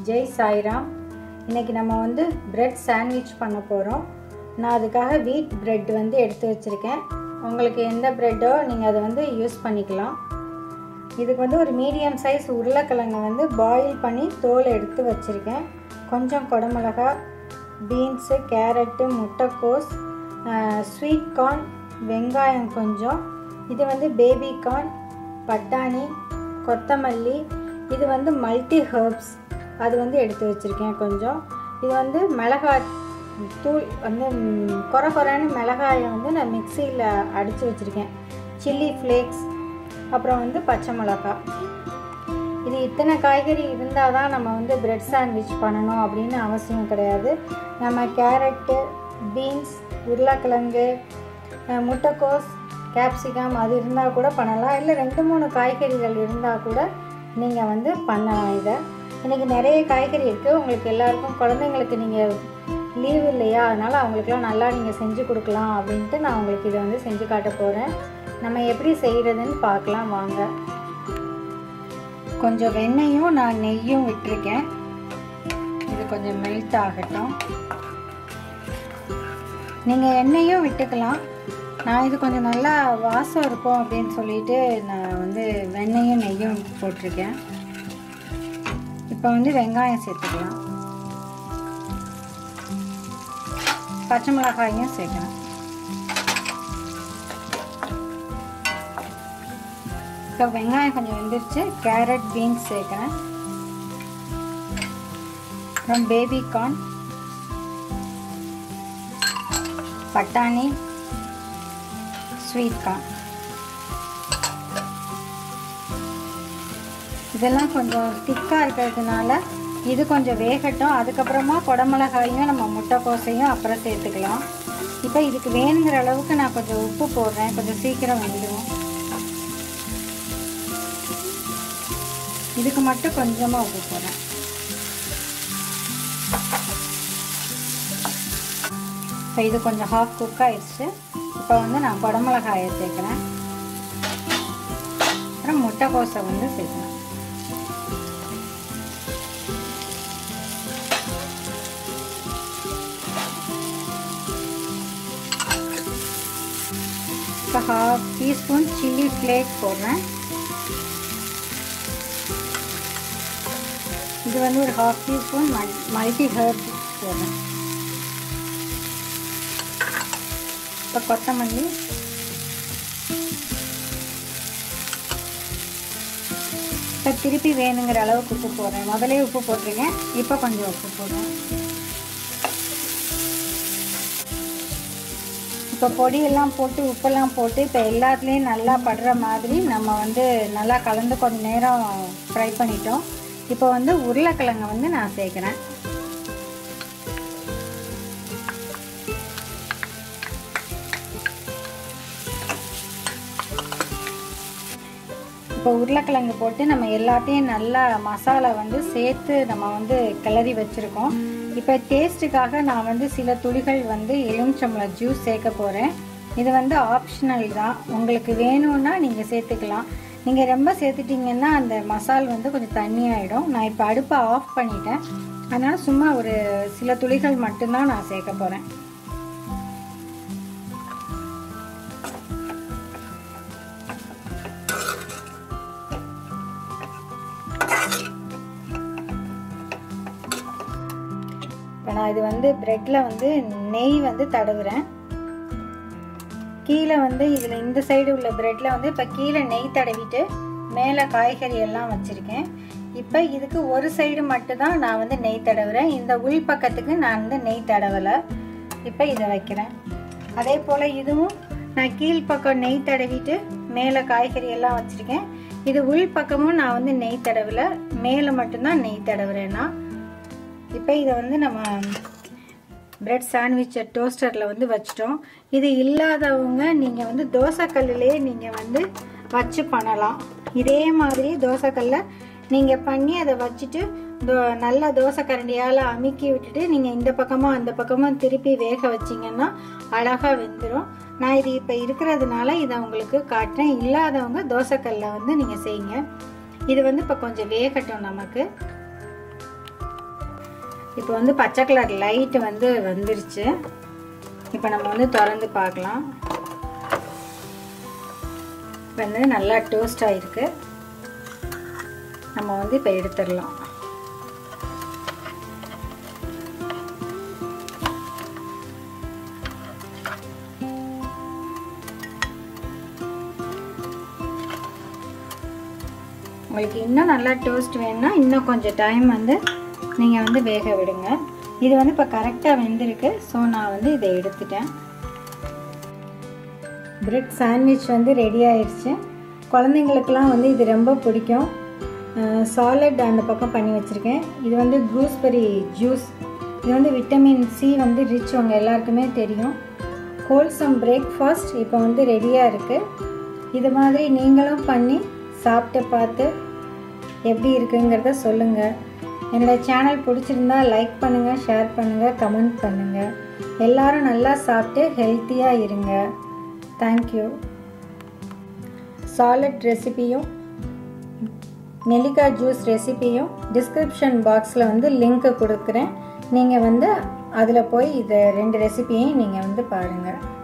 ஜெய் சாய்ராம் இன்றைக்கி நம்ம வந்து பிரெட் சாண்ட்விச் பண்ண போகிறோம் நான் அதுக்காக வீட் பிரெட் வந்து எடுத்து வச்சுருக்கேன் உங்களுக்கு எந்த ப்ரெட்டோ நீங்கள் அதை வந்து யூஸ் பண்ணிக்கலாம் இதுக்கு வந்து ஒரு மீடியம் சைஸ் உருளைக்கிழங்கை வந்து பாயில் பண்ணி தோல் எடுத்து வச்சுருக்கேன் கொஞ்சம் குடமிளகா பீன்ஸு கேரட்டு முட்டைக்கோஸ் ஸ்வீட் கார்ன் வெங்காயம் கொஞ்சம் இது வந்து பேபி கார்ன் பட்டாணி கொத்தமல்லி இது வந்து மல்டி ஹர்ப்ஸ் அது வந்து எடுத்து வச்சுருக்கேன் கொஞ்சம் இது வந்து மிளகாய் தூள் வந்து ம், கொர கொரன்னு மிளகாயை வந்து நான் மிக்சியில் அடித்து வச்சுருக்கேன் சில்லி ஃப்ளேக்ஸ் அப்புறம் வந்து பச்சை மிளகாய் இது இத்தனை காய்கறி இருந்தால் தான் நம்ம வந்து பிரெட் சாண்ட்விச் பண்ணணும் அப்படின்னு அவசியம் கிடையாது நம்ம கேரட்டு பீன்ஸ் உருளைக்கிழங்கு அஹ், முட்டைக்கோஸ் கேப்சிகம் அது இருந்தால் கூட பண்ணலாம் இல்லை ரெண்டு மூணு காய்கறிகள் இருந்தால் கூட நீங்கள் வந்து பண்ணலாம் இதை இன்றைக்கி நிறைய காய்கறி இருக்குது உங்களுக்கு எல்லாருக்கும் குழந்தைங்களுக்கு நீங்கள் லீவ் இல்லையா அதனால் அவங்களுக்குலாம் நல்லா நீங்கள் செஞ்சு கொடுக்கலாம் அப்படின்ட்டு நான் உங்களுக்கு இதை வந்து செஞ்சு காட்ட போகிறேன் நம்ம எப்படி செய்கிறதுன்னு பார்க்கலாம் வாங்க கொஞ்சம் வெண்ணெயும் நான் நெய்யும் விட்டுருக்கேன் இது கொஞ்சம் மெல்ட் ஆகட்டும் நீங்கள் எண்ணெயும் விட்டுக்கலாம் நான் இது கொஞ்சம் நல்லா வாசம் இருக்கும் அப்படின்னு சொல்லிட்டு நான் வந்து வெண்ணெயும் நெய்யும் போட்டிருக்கேன் இப்போ வந்து வெங்காயம் சேர்த்துக்கலாம் பச்சை மிளகாயும் சேர்க்கணும் இப்போ வெங்காயம் கொஞ்சம் வெந்துருச்சு கேரட் பீன்ஸ் சேர்க்குறேன் அப்புறம் பேபி கார்ன் பட்டாணி ஸ்வீட் கார்ன் இதெல்லாம் கொஞ்சம் திக்காக இருக்கிறதுனால இது கொஞ்சம் வேகட்டும் அதுக்கப்புறமா குடமிளகாயும் நம்ம முட்டைக்கோசையும் அப்புறம் சேர்த்துக்கலாம் இப்போ இதுக்கு வேணுங்கிற அளவுக்கு நான் கொஞ்சம் உப்பு போடுறேன் கொஞ்சம் சீக்கிரம் வெந்துடும் இதுக்கு மட்டும் கொஞ்சமாக உப்பு போடுறேன் இப்போ இது கொஞ்சம் ஹாஃப் குக் ஆயிடுச்சு இப்போ வந்து நான் குடமிளகாயை சேர்க்குறேன் அப்புறம் முட்டைக்கோசை வந்து சேர்க்குறேன் இப்போ ஹாஃப் டீஸ்பூன் சில்லி ஃப்ளேக்ஸ் போடுறேன் இது வந்து ஒரு ஹாஃப் டீஸ்பூன் மல்டி ஹர்ப் போடுறேன் இப்போ கொத்தமல்லி இப்போ திருப்பி வேணுங்கிற அளவுக்கு உப்பு போடுறேன் முதலே உப்பு போட்டிருக்கேன் இப்போ கொஞ்சம் உப்பு போடுறேன் இப்போ பொடியெல்லாம் போட்டு உப்பெல்லாம் போட்டு இப்போ எல்லாத்துலேயும் நல்லா படுற மாதிரி நம்ம வந்து நல்லா கலந்து கொஞ்ச நேரம் ஃப்ரை பண்ணிட்டோம் இப்போ வந்து உருளைக்கிழங்கை வந்து நான் சேர்க்குறேன் இப்போ உருளைக்கிழங்கு போட்டு நம்ம எல்லாத்தையும் நல்லா மசாலா வந்து சேர்த்து நம்ம வந்து கிளறி வச்சுருக்கோம் இப்போ டேஸ்ட்டுக்காக நான் வந்து சில துளிகள் வந்து எலுமிச்சம்பழம் ஜூஸ் சேர்க்க போகிறேன் இது வந்து ஆப்ஷனல் தான் உங்களுக்கு வேணும்னா நீங்கள் சேர்த்துக்கலாம் நீங்கள் ரொம்ப சேர்த்துட்டிங்கன்னா அந்த மசால் வந்து கொஞ்சம் தண்ணியாகிடும் நான் இப்போ அடுப்பை ஆஃப் பண்ணிட்டேன் அதனால் சும்மா ஒரு சில துளிகள் மட்டும்தான் நான் சேர்க்க போகிறேன் இப்போ நான் இது வந்து ப்ரெட்டில் வந்து நெய் வந்து தடவுறேன் கீழே வந்து இதில் இந்த சைடு உள்ள ப்ரெட்டில் வந்து இப்போ கீழே நெய் தடவிட்டு மேலே காய்கறி எல்லாம் வச்சுருக்கேன் இப்போ இதுக்கு ஒரு சைடு மட்டும்தான் நான் வந்து நெய் தடவுறேன் இந்த உள் பக்கத்துக்கு நான் வந்து நெய் தடவலை இப்போ இதை வைக்கிறேன் அதே போல் இதுவும் நான் கீழ் பக்கம் நெய் தடவிட்டு மேலே காய்கறி எல்லாம் வச்சுருக்கேன் இது உள் பக்கமும் நான் வந்து நெய் தடவலை மேலே மட்டும்தான் நெய் தடவுறேன் நான் இப்போ இதை வந்து நம்ம பிரெட் சாண்ட்விச் டோஸ்டரில் வந்து வச்சிட்டோம் இது இல்லாதவங்க நீங்கள் வந்து தோசைக்கல்லுலேயே நீங்கள் வந்து வச்சு பண்ணலாம் இதே மாதிரி தோசைக்கல்ல நீங்கள் பண்ணி அதை வச்சுட்டு தோ நல்லா தோசை கரண்டியால் அமுக்கி விட்டுட்டு நீங்கள் இந்த பக்கமும் அந்த பக்கமும் திருப்பி வேக வச்சிங்கன்னா அழகாக வெந்துடும் நான் இது இப்போ இருக்கிறதுனால இதை உங்களுக்கு காட்டுறேன் இல்லாதவங்க தோசைக்கல்ல வந்து நீங்கள் செய்யுங்க இது வந்து இப்போ கொஞ்சம் வேகட்டும் நமக்கு இப்போ வந்து பச்சை கலர் லைட் வந்து வந்துருச்சு இப்போ நம்ம வந்து திறந்து பார்க்கலாம் வந்து நல்லா டோஸ்ட் ஆகிருக்கு நம்ம வந்து இப்போ எடுத்துடலாம் உங்களுக்கு இன்னும் நல்லா டோஸ்ட் வேணும்னா இன்னும் கொஞ்சம் டைம் வந்து நீங்கள் வந்து வேக விடுங்க இது வந்து இப்போ கரெக்டாக வெந்திருக்கு ஸோ நான் வந்து இதை எடுத்துட்டேன் பிரெட் சாண்ட்விச் வந்து ரெடி ஆயிடுச்சு குழந்தைங்களுக்கெல்லாம் வந்து இது ரொம்ப பிடிக்கும் சாலட் அந்த பக்கம் பண்ணி வச்சுருக்கேன் இது வந்து கூஸ்பெரி ஜூஸ் இது வந்து விட்டமின் சி வந்து ரிச் உங்கள் எல்லாருக்குமே தெரியும் ஹோல்சம் பிரேக்ஃபாஸ்ட் இப்போ வந்து ரெடியாக இருக்குது இது மாதிரி நீங்களும் பண்ணி சாப்பிட்டு பார்த்து எப்படி இருக்குங்கிறத சொல்லுங்கள் என்னோடய சேனல் பிடிச்சிருந்தா லைக் பண்ணுங்கள் ஷேர் பண்ணுங்கள் கமெண்ட் பண்ணுங்கள் எல்லோரும் நல்லா சாப்பிட்டு ஹெல்த்தியாக இருங்க தேங்க்யூ சாலட் ரெசிபியும் நெல்லிக்காய் ஜூஸ் ரெசிபியும் டிஸ்கிரிப்ஷன் பாக்ஸில் வந்து லிங்க்கு கொடுக்குறேன் நீங்கள் வந்து அதில் போய் இதை ரெண்டு ரெசிபியையும் நீங்கள் வந்து பாருங்கள்